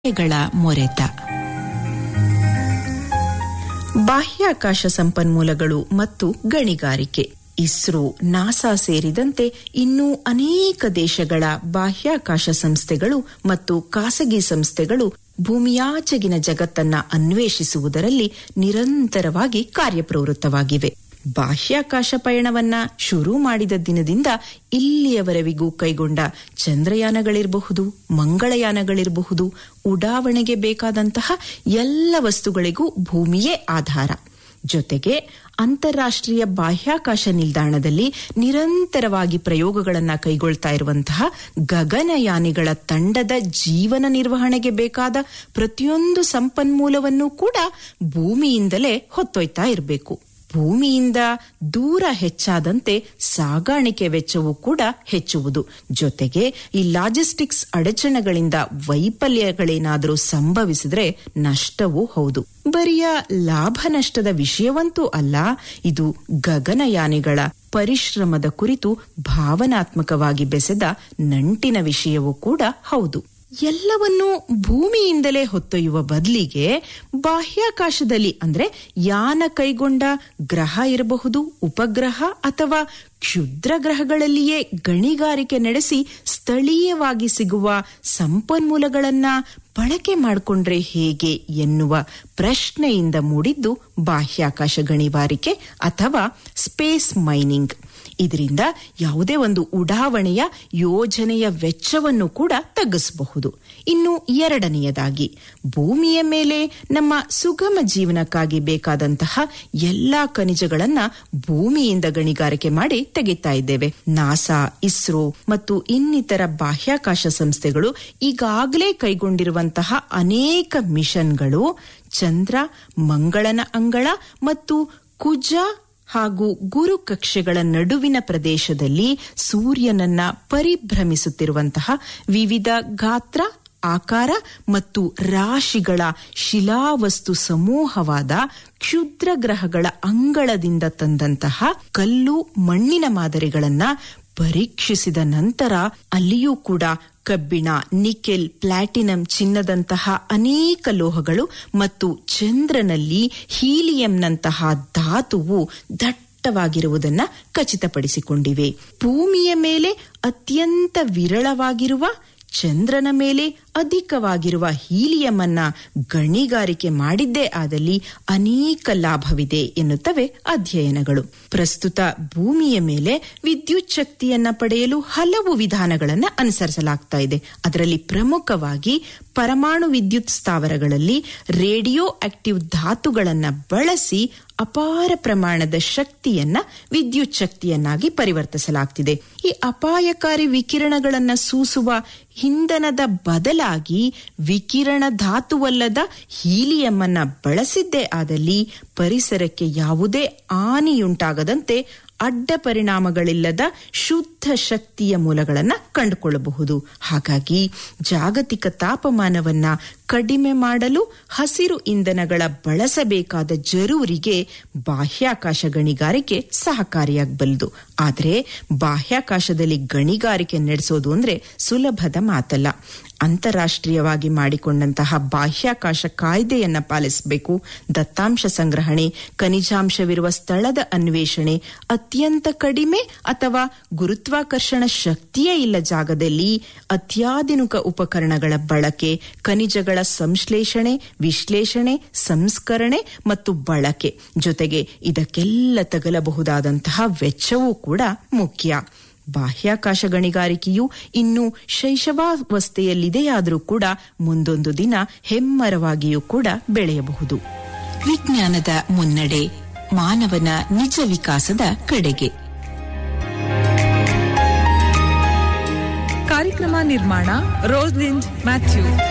ಗಳ ಮೊರೆತ ಬಾಹ್ಯಾಕಾಶ ಸಂಪನ್ಮೂಲಗಳು ಮತ್ತು ಗಣಿಗಾರಿಕೆ ಇಸ್ರೋ ನಾಸಾ ಸೇರಿದಂತೆ ಇನ್ನೂ ಅನೇಕ ದೇಶಗಳ ಬಾಹ್ಯಾಕಾಶ ಸಂಸ್ಥೆಗಳು ಮತ್ತು ಖಾಸಗಿ ಸಂಸ್ಥೆಗಳು ಭೂಮಿಯಾಚೆಗಿನ ಜಗತ್ತನ್ನ ಅನ್ವೇಷಿಸುವುದರಲ್ಲಿ ನಿರಂತರವಾಗಿ ಕಾರ್ಯಪ್ರವೃತ್ತವಾಗಿವೆ ಬಾಹ್ಯಾಕಾಶ ಪಯಣವನ್ನ ಶುರು ಮಾಡಿದ ದಿನದಿಂದ ಇಲ್ಲಿಯವರೆವಿಗೂ ಕೈಗೊಂಡ ಚಂದ್ರಯಾನಗಳಿರಬಹುದು ಮಂಗಳಯಾನಗಳಿರಬಹುದು ಉಡಾವಣೆಗೆ ಬೇಕಾದಂತಹ ಎಲ್ಲ ವಸ್ತುಗಳಿಗೂ ಭೂಮಿಯೇ ಆಧಾರ ಜೊತೆಗೆ ಅಂತಾರಾಷ್ಟ್ರೀಯ ಬಾಹ್ಯಾಕಾಶ ನಿಲ್ದಾಣದಲ್ಲಿ ನಿರಂತರವಾಗಿ ಪ್ರಯೋಗಗಳನ್ನು ಕೈಗೊಳ್ತಾ ಇರುವಂತಹ ಗಗನಯಾನಿಗಳ ತಂಡದ ಜೀವನ ನಿರ್ವಹಣೆಗೆ ಬೇಕಾದ ಪ್ರತಿಯೊಂದು ಸಂಪನ್ಮೂಲವನ್ನು ಕೂಡ ಭೂಮಿಯಿಂದಲೇ ಹೊತ್ತೊಯ್ತಾ ಇರಬೇಕು ಭೂಮಿಯಿಂದ ದೂರ ಹೆಚ್ಚಾದಂತೆ ಸಾಗಾಣಿಕೆ ವೆಚ್ಚವೂ ಕೂಡ ಹೆಚ್ಚುವುದು ಜೊತೆಗೆ ಈ ಲಾಜಿಸ್ಟಿಕ್ಸ್ ಅಡಚಣೆಗಳಿಂದ ವೈಫಲ್ಯಗಳೇನಾದರೂ ಸಂಭವಿಸಿದ್ರೆ ನಷ್ಟವೂ ಹೌದು ಬರಿಯ ಲಾಭ ನಷ್ಟದ ವಿಷಯವಂತೂ ಅಲ್ಲ ಇದು ಗಗನಯಾನಿಗಳ ಪರಿಶ್ರಮದ ಕುರಿತು ಭಾವನಾತ್ಮಕವಾಗಿ ಬೆಸೆದ ನಂಟಿನ ವಿಷಯವೂ ಕೂಡ ಹೌದು ಎಲ್ಲವನ್ನೂ ಭೂಮಿಯಿಂದಲೇ ಹೊತ್ತೊಯ್ಯುವ ಬದಲಿಗೆ ಬಾಹ್ಯಾಕಾಶದಲ್ಲಿ ಅಂದ್ರೆ ಯಾನ ಕೈಗೊಂಡ ಗ್ರಹ ಇರಬಹುದು ಉಪಗ್ರಹ ಅಥವಾ ಕ್ಷುದ್ರ ಗ್ರಹಗಳಲ್ಲಿಯೇ ಗಣಿಗಾರಿಕೆ ನಡೆಸಿ ಸ್ಥಳೀಯವಾಗಿ ಸಿಗುವ ಸಂಪನ್ಮೂಲಗಳನ್ನ ಬಳಕೆ ಮಾಡಿಕೊಂಡ್ರೆ ಹೇಗೆ ಎನ್ನುವ ಪ್ರಶ್ನೆಯಿಂದ ಮೂಡಿದ್ದು ಬಾಹ್ಯಾಕಾಶ ಗಣಿಗಾರಿಕೆ ಅಥವಾ ಸ್ಪೇಸ್ ಮೈನಿಂಗ್ ಇದರಿಂದ ಯಾವುದೇ ಒಂದು ಉಡಾವಣೆಯ ಯೋಜನೆಯ ವೆಚ್ಚವನ್ನು ಕೂಡ ತಗ್ಗಿಸಬಹುದು ಇನ್ನು ಎರಡನೆಯದಾಗಿ ಭೂಮಿಯ ಮೇಲೆ ನಮ್ಮ ಸುಗಮ ಜೀವನಕ್ಕಾಗಿ ಬೇಕಾದಂತಹ ಎಲ್ಲಾ ಖನಿಜಗಳನ್ನ ಭೂಮಿಯಿಂದ ಗಣಿಗಾರಿಕೆ ಮಾಡಿ ತೆಗಿತಾ ಇದ್ದೇವೆ ನಾಸಾ ಇಸ್ರೋ ಮತ್ತು ಇನ್ನಿತರ ಬಾಹ್ಯಾಕಾಶ ಸಂಸ್ಥೆಗಳು ಈಗಾಗಲೇ ಕೈಗೊಂಡಿರುವಂತಹ ಅನೇಕ ಮಿಷನ್ಗಳು ಚಂದ್ರ ಮಂಗಳನ ಅಂಗಳ ಮತ್ತು ಕುಜ ಹಾಗೂ ಗುರು ಕಕ್ಷೆಗಳ ನಡುವಿನ ಪ್ರದೇಶದಲ್ಲಿ ಸೂರ್ಯನನ್ನ ಪರಿಭ್ರಮಿಸುತ್ತಿರುವಂತಹ ವಿವಿಧ ಗಾತ್ರ ಆಕಾರ ಮತ್ತು ರಾಶಿಗಳ ಶಿಲಾವಸ್ತು ಸಮೂಹವಾದ ಕ್ಷುದ್ರ ಗ್ರಹಗಳ ಅಂಗಳದಿಂದ ತಂದಂತಹ ಕಲ್ಲು ಮಣ್ಣಿನ ಮಾದರಿಗಳನ್ನ ಪರೀಕ್ಷಿಸಿದ ನಂತರ ಅಲ್ಲಿಯೂ ಕೂಡ ಕಬ್ಬಿಣ ನಿಕೆಲ್ ಪ್ಲಾಟಿನಂ ಚಿನ್ನದಂತಹ ಅನೇಕ ಲೋಹಗಳು ಮತ್ತು ಚಂದ್ರನಲ್ಲಿ ಹೀಲಿಯಂನಂತಹ ಧಾತುವು ದಟ್ಟವಾಗಿರುವುದನ್ನ ಖಚಿತಪಡಿಸಿಕೊಂಡಿವೆ ಭೂಮಿಯ ಮೇಲೆ ಅತ್ಯಂತ ವಿರಳವಾಗಿರುವ ಚಂದ್ರನ ಮೇಲೆ ಅಧಿಕವಾಗಿರುವ ಹೀಲಿಯಂ ಅನ್ನ ಗಣಿಗಾರಿಕೆ ಮಾಡಿದ್ದೇ ಆದಲ್ಲಿ ಅನೇಕ ಲಾಭವಿದೆ ಎನ್ನುತ್ತವೆ ಅಧ್ಯಯನಗಳು ಪ್ರಸ್ತುತ ಭೂಮಿಯ ಮೇಲೆ ವಿದ್ಯುತ್ ಶಕ್ತಿಯನ್ನ ಪಡೆಯಲು ಹಲವು ವಿಧಾನಗಳನ್ನು ಅನುಸರಿಸಲಾಗ್ತಾ ಇದೆ ಅದರಲ್ಲಿ ಪ್ರಮುಖವಾಗಿ ಪರಮಾಣು ವಿದ್ಯುತ್ ಸ್ಥಾವರಗಳಲ್ಲಿ ರೇಡಿಯೋ ಆಕ್ಟಿವ್ ಧಾತುಗಳನ್ನ ಬಳಸಿ ಅಪಾರ ಪ್ರಮಾಣದ ಶಕ್ತಿಯನ್ನ ವಿದ್ಯುತ್ ಶಕ್ತಿಯನ್ನಾಗಿ ಪರಿವರ್ತಿಸಲಾಗ್ತಿದೆ ಈ ಅಪಾಯಕಾರಿ ವಿಕಿರಣಗಳನ್ನ ಸೂಸುವ ಇಂಧನದ ಬದಲಾಗಿ ವಿಕಿರಣ ಧಾತುವಲ್ಲದ ಹೀಲಿಯಂ ಅನ್ನ ಬಳಸಿದ್ದೇ ಆದಲ್ಲಿ ಪರಿಸರಕ್ಕೆ ಯಾವುದೇ ಹಾನಿಯುಂಟಾಗದಂತೆ ಅಡ್ಡ ಪರಿಣಾಮಗಳಿಲ್ಲದ ಶುದ್ಧ ಶಕ್ತಿಯ ಮೂಲಗಳನ್ನು ಕಂಡುಕೊಳ್ಳಬಹುದು ಹಾಗಾಗಿ ಜಾಗತಿಕ ತಾಪಮಾನವನ್ನ ಕಡಿಮೆ ಮಾಡಲು ಹಸಿರು ಇಂಧನಗಳ ಬಳಸಬೇಕಾದ ಜರೂರಿಗೆ ಬಾಹ್ಯಾಕಾಶ ಗಣಿಗಾರಿಕೆ ಸಹಕಾರಿಯಾಗಬಲ್ಲದು ಆದರೆ ಬಾಹ್ಯಾಕಾಶದಲ್ಲಿ ಗಣಿಗಾರಿಕೆ ನಡೆಸೋದು ಅಂದ್ರೆ ಸುಲಭದ ಮಾತಲ್ಲ ಅಂತಾರಾಷ್ಟ್ರೀಯವಾಗಿ ಮಾಡಿಕೊಂಡಂತಹ ಬಾಹ್ಯಾಕಾಶ ಕಾಯ್ದೆಯನ್ನ ಪಾಲಿಸಬೇಕು ದತ್ತಾಂಶ ಸಂಗ್ರಹಣೆ ಖನಿಜಾಂಶವಿರುವ ಸ್ಥಳದ ಅನ್ವೇಷಣೆ ಅತ್ಯಂತ ಕಡಿಮೆ ಅಥವಾ ಗುರುತ್ವಾಕರ್ಷಣ ಶಕ್ತಿಯೇ ಇಲ್ಲ ಜಾಗದಲ್ಲಿ ಅತ್ಯಾಧುನಿಕ ಉಪಕರಣಗಳ ಬಳಕೆ ಖನಿಜಗಳ ಸಂಶ್ಲೇಷಣೆ ವಿಶ್ಲೇಷಣೆ ಸಂಸ್ಕರಣೆ ಮತ್ತು ಬಳಕೆ ಜೊತೆಗೆ ಇದಕ್ಕೆಲ್ಲ ತಗಲಬಹುದಾದಂತಹ ವೆಚ್ಚವೂ ಕೂಡ ಮುಖ್ಯ ಬಾಹ್ಯಾಕಾಶ ಗಣಿಗಾರಿಕೆಯು ಇನ್ನು ಶೈಶವಾವಸ್ಥೆಯಲ್ಲಿದೆಯಾದರೂ ಕೂಡ ಮುಂದೊಂದು ದಿನ ಹೆಮ್ಮರವಾಗಿಯೂ ಕೂಡ ಬೆಳೆಯಬಹುದು ವಿಜ್ಞಾನದ ಮುನ್ನಡೆ ಮಾನವನ ನಿಜ ವಿಕಾಸದ ಕಡೆಗೆ ಕಾರ್ಯಕ್ರಮ ನಿರ್ಮಾಣ ರೋಸ್ಲಿಂಡ್ ಮ್ಯಾಥ್ಯೂ